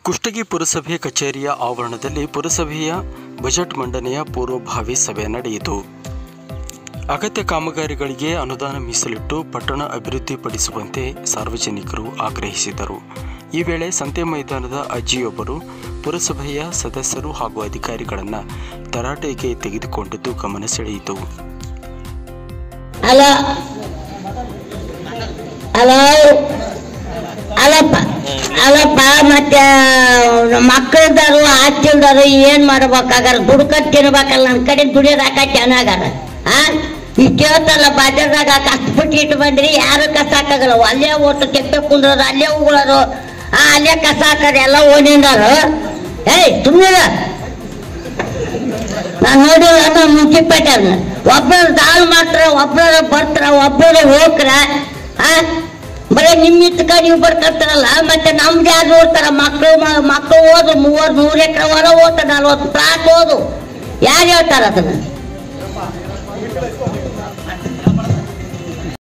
ಕುಷ್ಟಗಿ ಪುರಸಭೆ ಕಚೇರಿಯ ಆವರಣದಲ್ಲಿ ಪುರಸಭೆಯ ಬಜೆಟ್ ಮಂಡನೆಯ ಪೂರ್ವಭಾವಿ ಸಭೆ ನಡೆಯಿತು ಅಗತ್ಯ ಕಾಮಗಾರಿಗಳಿಗೆ ಅನುದಾನ ಮೀಸಲಿಟ್ಟು ಪಟ್ಟಣ ಅಭಿವೃದ್ಧಿಪಡಿಸುವಂತೆ ಸಾರ್ವಜನಿಕರು ಆಗ್ರಹಿಸಿದರು ಈ ವೇಳೆ ಸಂತೆ ಮೈದಾನದ ಅಜ್ಜಿಯೊಬ್ಬರು ಪುರಸಭೆಯ ಸದಸ್ಯರು ಹಾಗೂ ಅಧಿಕಾರಿಗಳನ್ನು ತರಾಟೆಗೆ ತೆಗೆದುಕೊಂಡಿದ್ದು ಗಮನ ಸೆಳೆಯಿತು ಹಲೋ ಹಲೋ ಅಲ್ಲಪ್ಪ ಅಲ್ಲಪ್ಪ ಮತ್ತೆ ಮಕ್ಕಳದಾರು ಆಸ್ತಿಲ್ದಾರು ಏನ್ ಮಾಡ್ಬೇಕಾಗಾರ ದುಡ್ಕತ್ ತಿನ್ಬೇಕಲ್ಲ ನನ್ನ ಕಡೆ ದುಡಿಯೋದು ಹಾಕ ಚೆನ್ನಾಗಾರ ಆ ಈ ಕೇಳ್ತಲ್ಲ ಬಾಜಾರ್ದಾಗ ಕಷ್ಟಪಟ್ಟು ಇಟ್ಟು ಬಂದ್ರಿ ಯಾರು ಕಸ ಹಾಕಾಗಲ್ಲ ಅಲ್ಲೇ ಒಟ್ಟು ತೆಪ್ಪೆ ಕುಂದ್ರೋದು ಅಲ್ಲೇ ಉಗುಳೋದು ಆ ಅಲ್ಲೇ ಕಸ ಹಾಕೋದು ಎಲ್ಲ ಓನಿಂದಾರು ಏಯ್ ಸುಮ್ಮನೆ ನಾನು ನೋಡಿಲ್ಲ ನಮ್ಮ ಮುನ್ಸಿಪಾಲ್ಟಿ ಒಬ್ಬರು ದಾಲ್ ಮಾಡ್ತಾರ ಒಬ್ಬರ ಬರ್ತಾರ ಒಬ್ಬರ ಹೋಗ್ರ ಆ ಬರೀ ನಿಮ್ಮ ಇತ್ಕ ನೀವು ಬರ್ಕಂತಾರಲ್ಲ ಮತ್ತೆ ನಮ್ದು ಯಾರು ನೋಡ್ತಾರ ಮಕ್ಕಳು ಮಕ್ಕಳು ಓದು ಮೂವರ್ ನೂರು ಎಕರೆ ಹೊರ ಓದ್ತಾರ ನಲ್ವತ್ತು ಪ್ಲಾಟ್ ಓದು ಯಾರು ಹೇಳ್ತಾರ ಅದನ್ನ